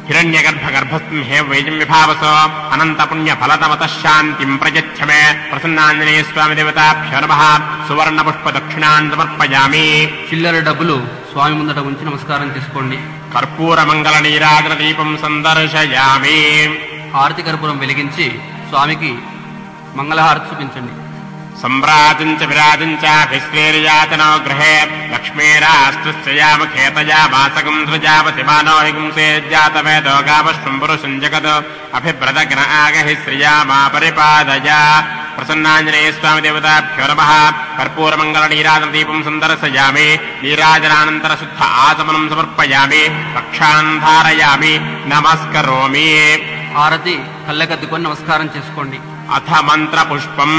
హిరణ్యగర్భగర్భస్మిహే వైజం విభావసో అనంత పుణ్య ఫలతమత శాంతిం ప్రయచ్చ మే ప్రసన్నాంజనేయ స్వామి దేవతాభ్యో నమ సువర్ణ పుష్ప దక్షిణాన్ సమర్పయామి చిల్లర డబ్బులు స్వామి ముందట ఉంచి నమస్కారం చేసుకోండి కర్పూర మంగళ నీరాజన దీపం సందర్శయామి హారతి కర్పూరం వెలిగించి స్వామికి మంగళహారతి చూపించండి सम्राजम् च विराजम् च भिश्रेर्यातनो गृहे लक्ष्मीरास्तुश्चयामखेतया मासकम् सृजावतिमानो हिंसे जातवेदो गावश्वम् पुरुषम् जगत् अभिव्रतग्न आगहि श्रिया मा परिपादय प्रसन्नाञ्जनेय स्वामि देवताभ्यो नमः कर्पूरमङ्गलनीराजनदीपम् सन्दर्शयामि नीराजनानन्तरशुद्ध आचमनम् समर्पयामि रक्षान् धारयामि नमस्करोमि హారతి కళ్ళకద్దుకొని నమస్కారం చేసుకోండి अथ मन्त्रपुष्पम्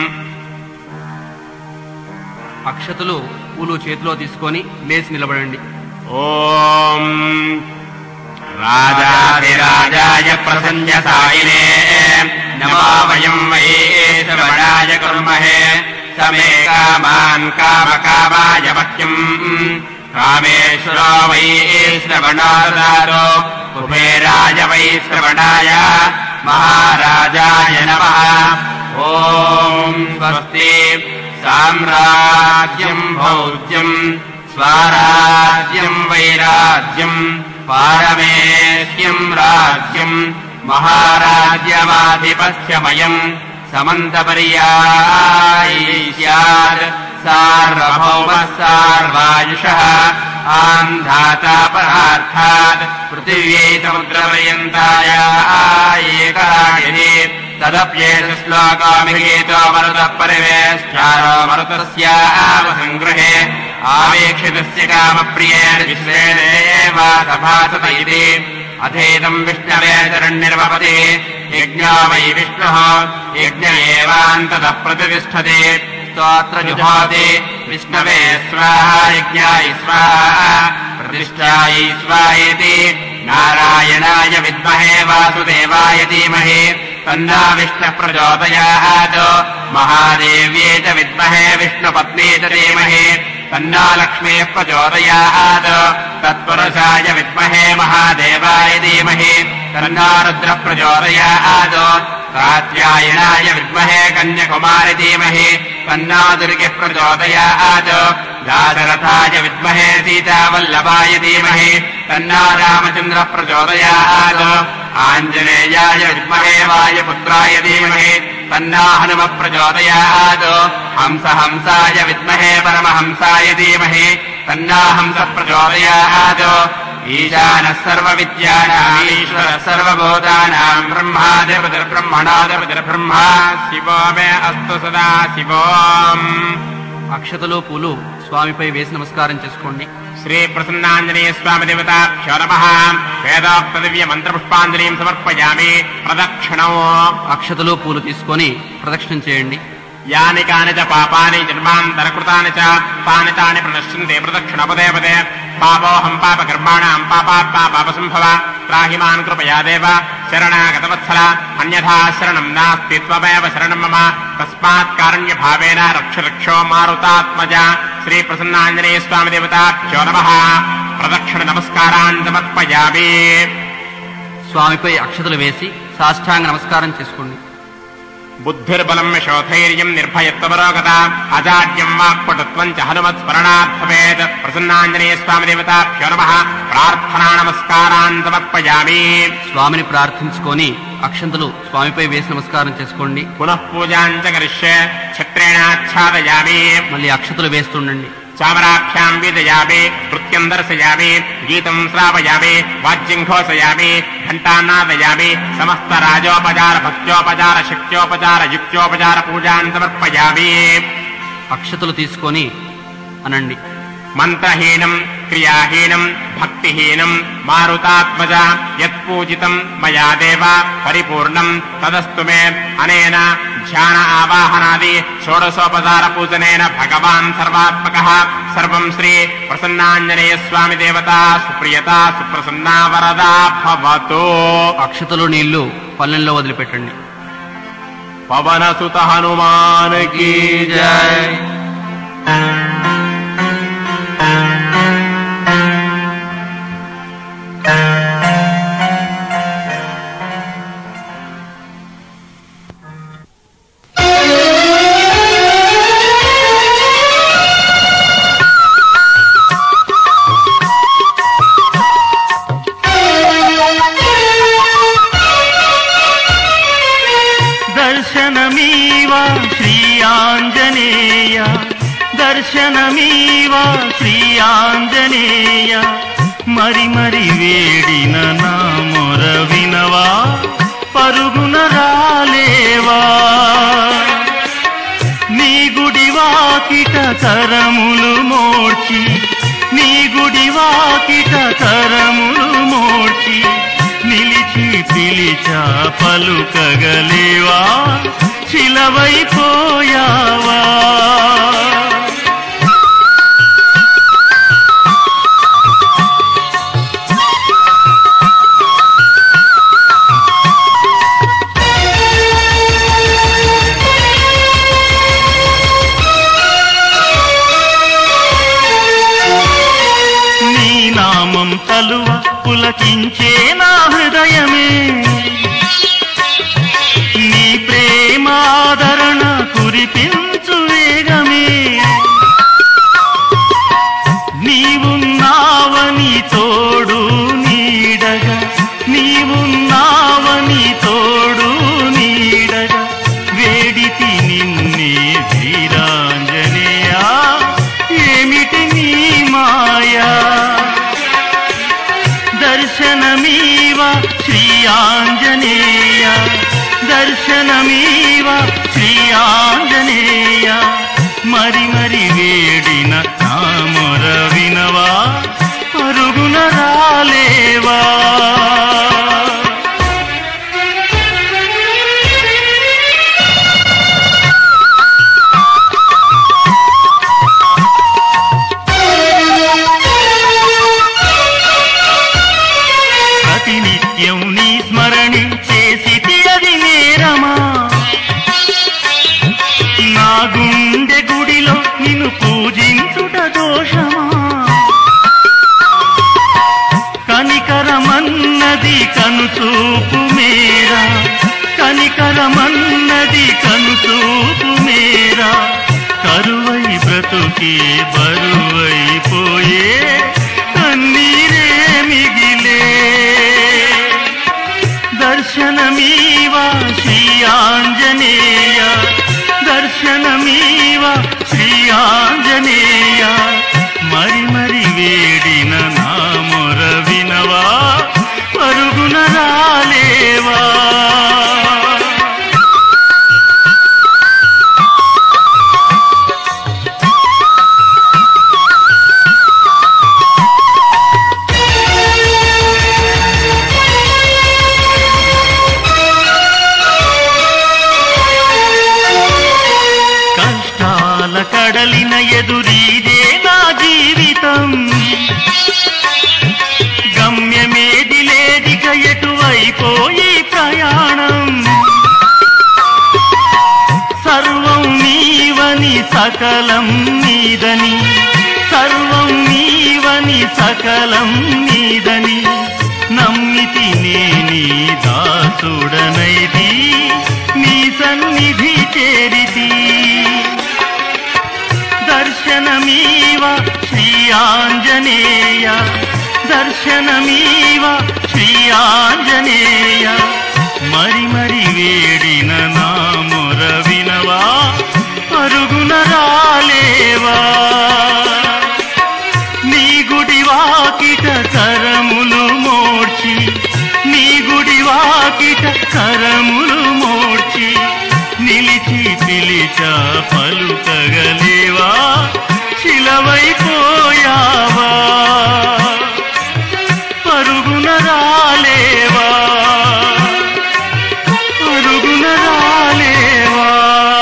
అక్షతలు పూలు చేతిలో తీసుకొని లేచి నిలబడండి ఓం రాజాధిరాజాయ ప్రసన్యసాయినే నమో వయం వై శ్రవణాయ కుర్మహే సమే కామాన్ కామకామాయ మహ్యం కామేశ్వరో వై శ్రవణాదారో కుబేరాయ వై శ్రవణాయ మహారాజాయ నమ ఓం స్వస్తి సామ్రాజ్యం భౌజ్యం స్వరాజ్యం వైరాజ్యం పారమేశ్యం రాజ్యం మహారాజ్యమాధిపస్యమయం సమంతపర్యాయ్ సార్వభౌమ సార్వాయుష ఆంధాతాపరార్థాత్ పృథివ్యై సముద్రపర్యంతాయ ఏకాగిని తదప్యేత శ్లోకామిగీతో మరుత పరివేష్టారో మరుతస్యావసంగృహే ఆవేక్షితస్య కామప్రియేణ విశ్వేదేవాసభాసత ఇది అథేదం విష్ణవే శరణ్యర్వపతి యజ్ఞో వై విష్ణుః యజ్ఞ ఏవాంతద ప్రతిష్టతే స్తోత్ర జుహోతి విష్ణవే స్వాహ యజ్ఞాయ స్వాహ ప్రతిష్టాయ స్వాయేతి నారాయణాయ విద్మహే వాసుదేవాయ ధీమహి తన్నా విష్ణు ప్రచోదయాత్ మహాదేవ్యే చ విద్మహే విష్ణుపత్నే చ ధీమహి తన్నా లక్ష్మీ ప్రచోదయాత్ తత్పురుషాయ విద్మహే మహాదేవాయ ధీమహి తన్నా రుద్ర ప్రచోదయాత్ కాత్యాయనాయ విద్మహే కన్యకుమారి ధీమహి తన్నా దుర్గి ప్రచోదయాత్ దాశరథాయ విద్మహే సీతావల్లభాయ ధీమహి తన్నా రామచంద్ర ప్రచోదయాత్ ఆంజనేయాయ విద్మహే వాయుపుత్రాయ ధీమహి తన్నా హనుమ ప్రచోదయాత్ హంస హంసాయ విద్మహే పరమహంసాయ ధీమహి తన్నా హంస ప్రచోదయాత్ ఈశాన సర్వ విద్యానామీశ్వర సర్వభూతానాం బ్రహ్మాధిపతిర్బ్రహ్మణాధిపతిర్బ్రహ్మా శివో మే అస్తు సదా శివోం అక్షతలు పూలు స్వామిపై వేసి నమస్కారం చేసుకోండి శ్రీ ప్రసన్నాంజనేయ స్వామి దేవతాభ్యో నమ వేదోక్త దివ్య మంత్ర పుష్పాంజలిం సమర్పయామి ప్రదక్షిణం అక్షతలు పూలు తీసుకొని ప్రదక్షిణం చేయండి యాని కాని చ పాపాని జన్మాంతరకృతాని చ తాని తాని ప్రణశ్యంతే ప్రదక్షిణ పదే పదే పాపోహం పాప కర్మాణం పాపాత్మా పాపసంభవ త్రాహిమాన్ కృపయా దేవ శరణాగతవత్సల అన్యథా శరణం నాస్తి త్వమేవ శరణం మమ తస్మాత్ కారుణ్య భావేన రక్ష రక్షో మారుతాత్మజ శ్రీ ప్రసన్నాంజనేయ స్వామి దేవతాభ్యో నమ ప్రదక్షిణ నమస్కారాన్ సమర్పయామి స్వామిపై అక్షతలు వేసి సాష్టాంగ నమస్కారం చేసుకోండి బుద్ధిర్బలం యశోధైర్యం నిర్భయత్వమరోగత అజాడ్యం వాక్పటుత్వం చ హనుమత్ స్మరణార్థవేద్ ప్రసన్నాంజనేయ స్వామి దేవతాభ్యో నమ ప్రార్థనా నమస్కారాన్ సమర్పయామి స్వామిని ప్రార్థించుకొని అక్షంతలు స్వామిపై వేసి నమస్కారం చేసుకోండి పునః పూజాంచ కరిష్యే ఛత్రేణాచ్ఛాదయామి మళ్ళీ అక్షతలు వేస్తుండండి చామరాభ్యాం వీదయామి నృత్యం దర్శయామి గీతం శ్రావయామి వాద్యం ఘోషయామి ఘంటానాదయామి సమస్త రాజోపచార భక్త్యోపచార శక్త్యోపచార యుక్త్యోపచార పూజాన్ సమర్పయామి అక్షతలు తీసుకొని అనండి మంత్రహీనం క్రియాహీనం భక్తిహీనం మారుతాత్మజ యత్పూజితం మయా దేవ పరిపూర్ణం తదస్తు మే అనేన ధ్యాన ఆవాహనాది షోడశోపచార పూజనేన భగవాన్ సర్వాత్మక సర్వం శ్రీ ప్రసన్నాంజనేయ స్వామి దేవత సుప్రియత సుప్రసన్నా వరదా భవతు అక్షతలు నీళ్లు పల్లెంలో వదిలిపెట్టండి పవనసుత హనుమాన్ కీ జై దర్శనమీవా శ్రీ ఆంజనేయ మరి మరి వేడిన నా మొర వినవా పరుగున రాలేవా నీ గుడి వాకిట కరములు మోడ్చి నీ గుడి వాకిట కరములు మోడ్చి నిలిచి పిలిచా పలుకగలేవా శిలవైపోయావా నీ నామం తలువ పులకించే నా హృదయమే నీ ప్రేమాదరణ కురిపించు వేగమే నీవున్నావని తోడు నీడగా నీవున్నావని తోడు నీడగా వేడితి నిన్నే ధీరాంజనేయా ఏమిటి నీ మాయా దర్శనమీవ శ్రీ ఆంజనేయ దర్శనమీవ శ్రీ ఆంజనేయ మరి మరి వేడిన నా మొర వినవా పరుగున రాలేవా ప్రతినిత్యం నీ స్మరణి చేసి అది నేరమా నా గుండె గుడిలో నిన్ను పూజించుట దోషమా కనికరమన్నది కనుచూపు మేరా కనికరమన్నది కనుచూపు మేరా కరువై బ్రతుకే బరువైపోయే కన్నీరే మిగిలే దర్శనమీవ శ్రీ ఆంజనేయ దర్శనమీవ శ్రీ ఆంజనేయ మరి మరి వేడిన నా మొర వినవా పరుగున రాలేవా కష్టాల కడలిన ఎదురీదే నా జీవితం గమ్యమేది లేదిక ఎటువైపోయి ప్రయాణం సర్వం నీవని సకలం నీదని సర్వం నీవని సకలం నీదని నమ్మితి నేని దాసుడనైది నీ సన్నిధి చేరితి దర్శనమీవ శ్రీ ఆంజనేయ దర్శనమీవ శ్రీ ఆంజనేయ మరి మరి వేడిన నా మొర వినవా పరుగున రాలేవా నీ గుడి వాకిట కరములు మోడ్చి నీ గుడి వాకిట కరములు మోడ్చి నిలిచి పిలిచ పలుకగలేవా శిలవైపోయావా పరుగున రాలేవా పరుగున రాలేవా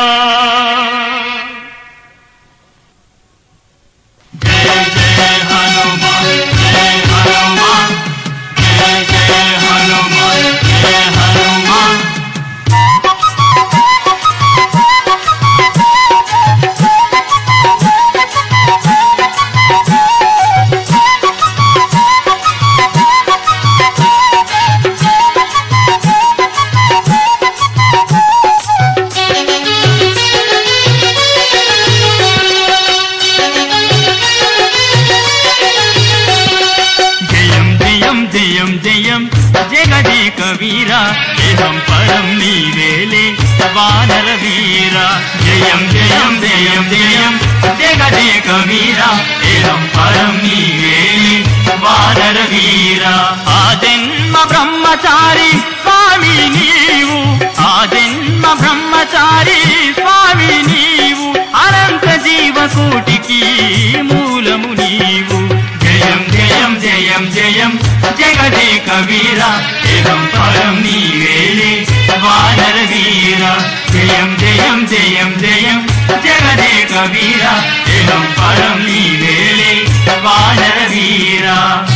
జయం జయం జయం జయం జగదీక వీర దేహం పరం నీవేలే వానర వీర జయం జయం జయం జయం జగదేక వీర ఏం పరం నీవే వానర వీర ఆ జన్మ బ్రహ్మచారి స్వామి నీవు ఆ జన్మ బ్రహ్మచారి స్వామి నీవు అనంత జీవకోటికి మూలము నీవు జయం జయం జయం జయం జగదేక వీర ఏం పరం నీవేలే వానర వీర జయం జయం జయం జయం జగదేక వీర ఏం పరం నీవేలే వానర వీర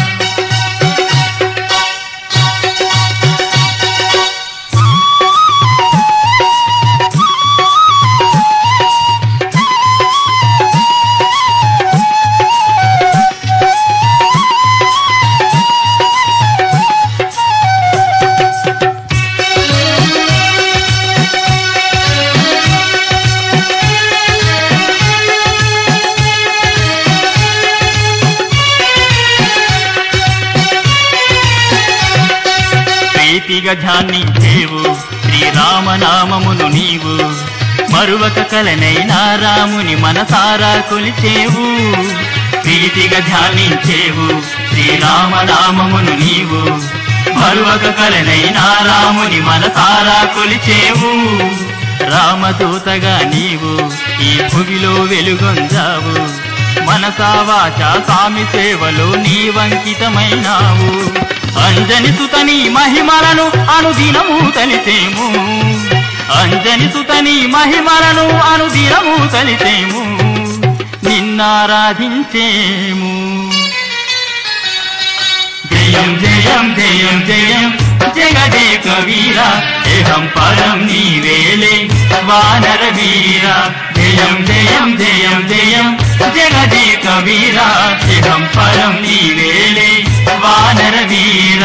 ప్రీతిగా ధ్యానించేవు శ్రీరామనామమును నీవు మరువక కలనైనా రాముని మనసారా కొలిచేవు ప్రీతిగా ధ్యానించేవు శ్రీరామనామమును నీవు మరువక కలనైనా రాముని మనసారా కొలిచేవు రామదూతగా నీవు ఈ భువిలో వెలుగొందావు మనసా వాచ స్వామి సేవలో నీవంకితమైనావు అంజని సుతని మహిమలను అనుదినము తలితేము అంజని సుతని మహిమలను అనుదినము తలితేము నిన్నారాధించేము జయం జయం జయం జయం జగదేక వీర ఏహం పరం నీవేలే వానర వీర జయం జయం జయం జయం జగదేక వీర ఏహం పరం నీవేలే వానర వీర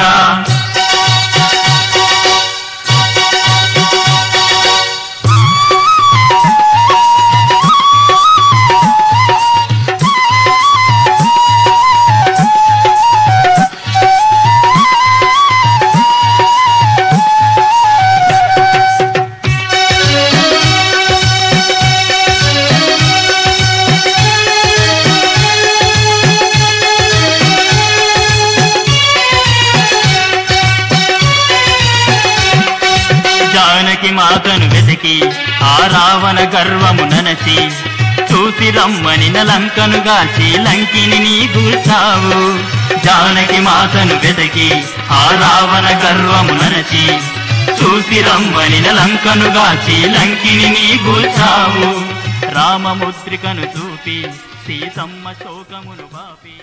జానకి మాతను వెతికి ఆ రావణ గర్వము ననసి చూసి రమ్మని లంకను గాచి లంకిని నీ గూర్చావు జానకి మాతను వెతికి ఆ రావణ గర్వము ననసి చూసి రమ్మని లంకను గాచి లంకిని నీ గూర్చావు రామముద్రికను చూపి సీతమ్మ శోకమును బాపి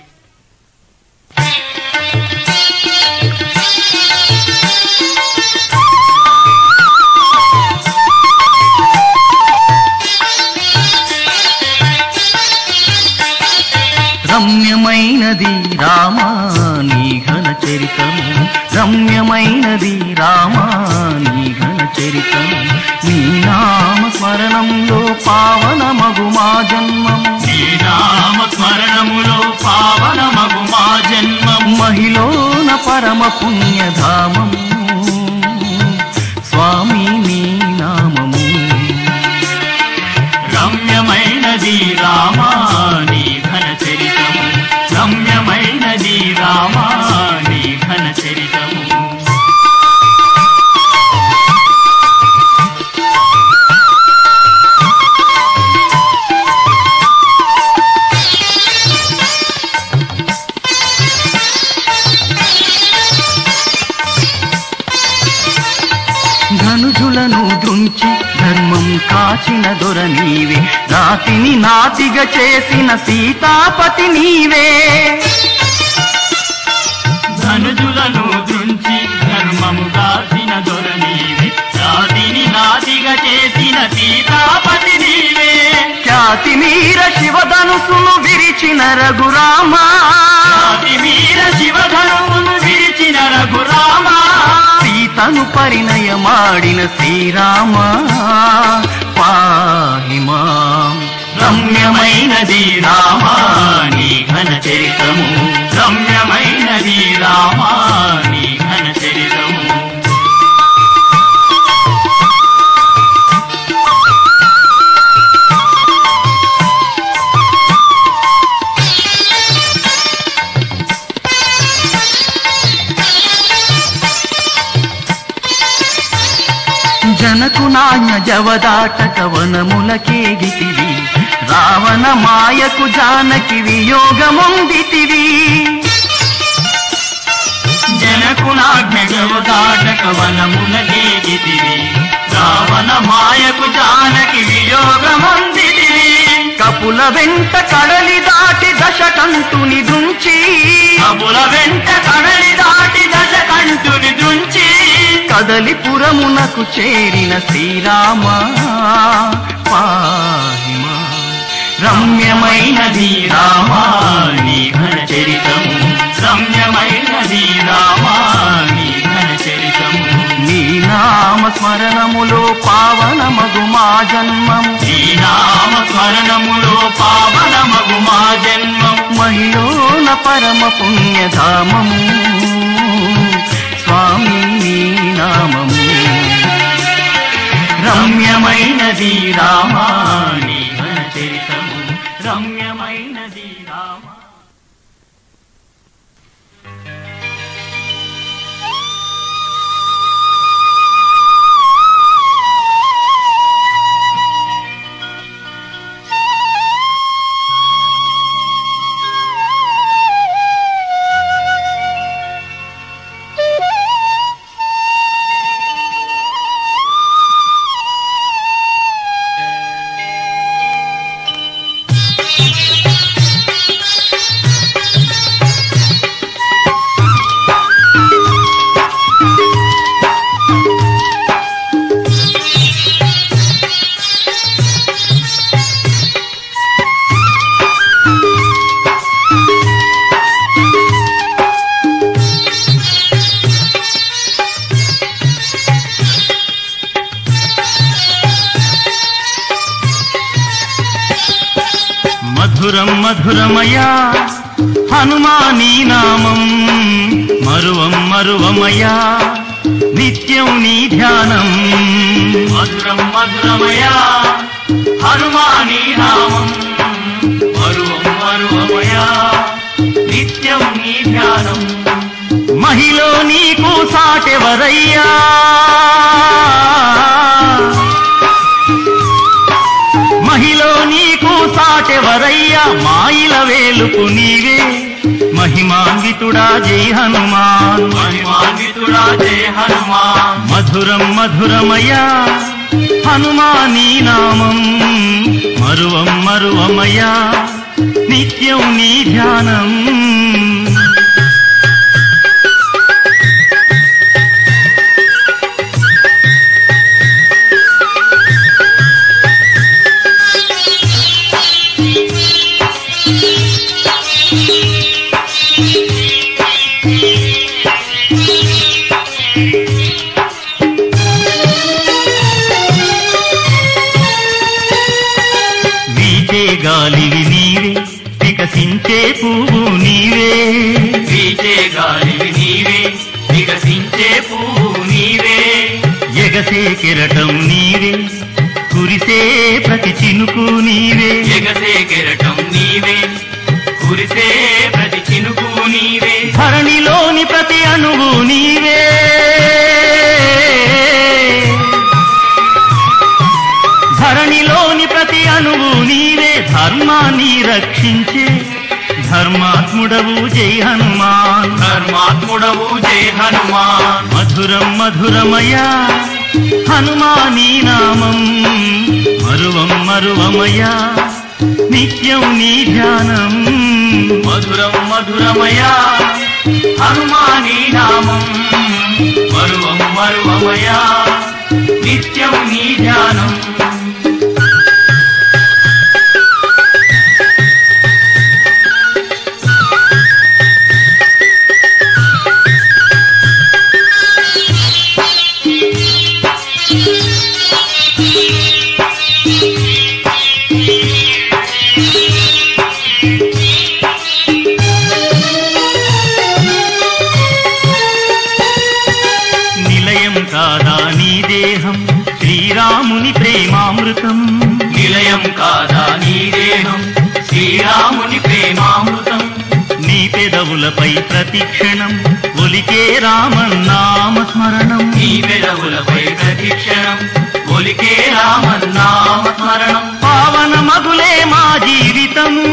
రమ్యమైనది రామా నీ ఘన చరితము రమ్యమైనది రామా నీ ఘన చరితము నీ నామ స్మరణంలో పావన మగు మా జన్మము నీ నామ స్మరణములో పావనమగు మా జన్మము మహిళోన పరమ పుణ్యధామము స్వామి నీ నామము రమ్యమైనది రామా నీ ఘన చరితము రమ్యమైనది రామా నీ ఘన చరితము ధనుజులను దృంచి ధర్మం కాచిన దొర నీవే నాతిని నాతిగా చేసిన సీతాపతి నీవే ధనుజులను దృంచి ధర్మము దాచిన దొర నీవే జాతిని నాదిగా చేసిన సీతాపతి నీవే ఖ్యాతి మీర శివధనుసును విరిచిన రఘురామా జాతి మీర శివధనువును విరిచిన రఘురామా సీతను పరిణయమాడిన శ్రీరామ పాహిమా రమ్యమైనది రామా నీ ఘన చరితము రమ్యమైనది రామా నీ ఘన చరితము నాణ్య జవదాటక వనములకేగితివి రావణ మాయకు జానకి వియోగముందితివి జనకునాజ్ఞగవదాటక వనమునగేగితివి రావణ మాయకు జానకి వియోగమందితివి కపుల వెంట కడలి దాటి దశకంటుని దుంచి కబుల వెంట కడలి దాటి దశ కంటుని దుంచి కదలిపురమునకు చేరిన శ్రీరామ పాహిమా రమ్యమైనది రామాని ఘన చరితము రమ్యమైనది రామాని ఘన చరితము నీ నామ స్మరణములో పావనమగు మా జన్మము నీ నామ స్మరణములో పావనమగు మా జన్మం మహిళోన పరమ పుణ్యధామము స్వామి నీ నామము రమ్యమైనది రామాని ఘన చరితము రమ్యమైనది రామ మధురం మధురమయా హనుమానీ నామం మరువం మరువమయా నిత్యం నీ ధ్యానం మధురం మధురమయా హనుమానీ నామం మరువం మరువమయా నిత్యం నీ ధ్యానం మహిలో నీకు సాటెవరయ్యా మహిలో నీకు సాటెవరయ్యా మాయిల వేలుపు నీవే మహిమాన్వితుడా జై హనుమాన్ మహిమాన్వితుడా జై హనుమాన్ మధురం మధురమయ్యా హనుమానీ నామం మరువం మరువమయ్యా నిత్యం నీ ధ్యానం వీచే గాలివి నీవే వికసించే పువ్వు నీవే వీచే గాలివి నీవే వికసించే పువ్వు నీవే ఎగసే కెరటం నీవే కురిసే ప్రతి చినుకు నీవే ఎగసే కెరటం నీవే కురిసే ప్రతి చినుకు నీవే ధరణిలోని ప్రతి అణువు నీవే ధరణిలోని ప్రతి అణువు నీవే ధర్మాన్ని రక్షించే ధర్మాత్ముడవు జై హనుమాన్ ధర్మాత్ముడవు జై హనుమాన్ మధురం మధురమయా హనుమానీ నామం మరువం మరువమయా నిత్యం నీ ధ్యానం మధురం మధురమయా హనుమానీ నామం మరువం మరువమయా నిత్యం నీ ధ్యానం నిలయం కాదా నీ దేహం శ్రీరాముని ప్రేమామృతం నిలయం కాదా నీ దేహం శ్రీరాముని ప్రేమామృతం నీ పెదవులపై ప్రతిక్షణం ఒలికే రామన్నామ స్మరణం నీ పెదవులపై ప్రతిక్షణం ఒలికే రామనామ స్మరణం పావన మగులే మా జీవితము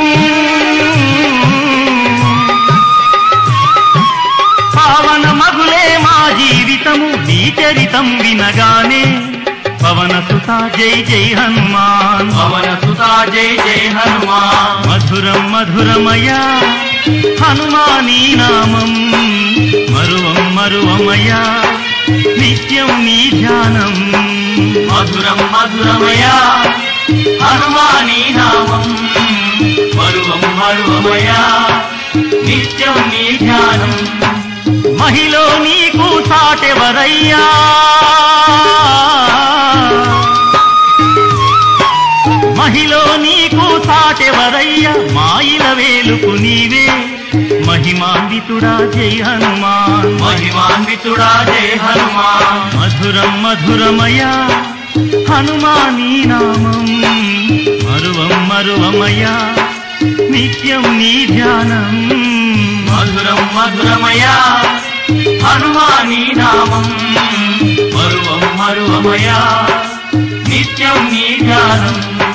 పావన మగులే మా జీవితము నీ చరితం వినగానే పవన సుత జై జై హనుమాన్ పవన సుతా జై జై హనుమాన్ మధురం మధురమయ హనుమానీ నామం మరువం మరువమయ నిత్యం నీ ధ్యానం మధురం మధురమయ హనుమాని నామం మరువం మరువమయ నిత్యం నీ ధ్యానం మహిళ నీకు సాటెవరయ్యా మహిళ నీకు సాటెవరయ్యా మాయిల వేలుకు నీవే మహిమాన్వితుడా జై హనుమాన్ మహిమాన్వితుడా జై హనుమాన్ మధురం మధురమయ హనుమానీ నామం మరువం మరువమయ నిత్యం నీ ధ్యానం మధురం మధురమయ హనుమాని నామం మరువం మరువమయ నిత్యం నీ ధ్యానం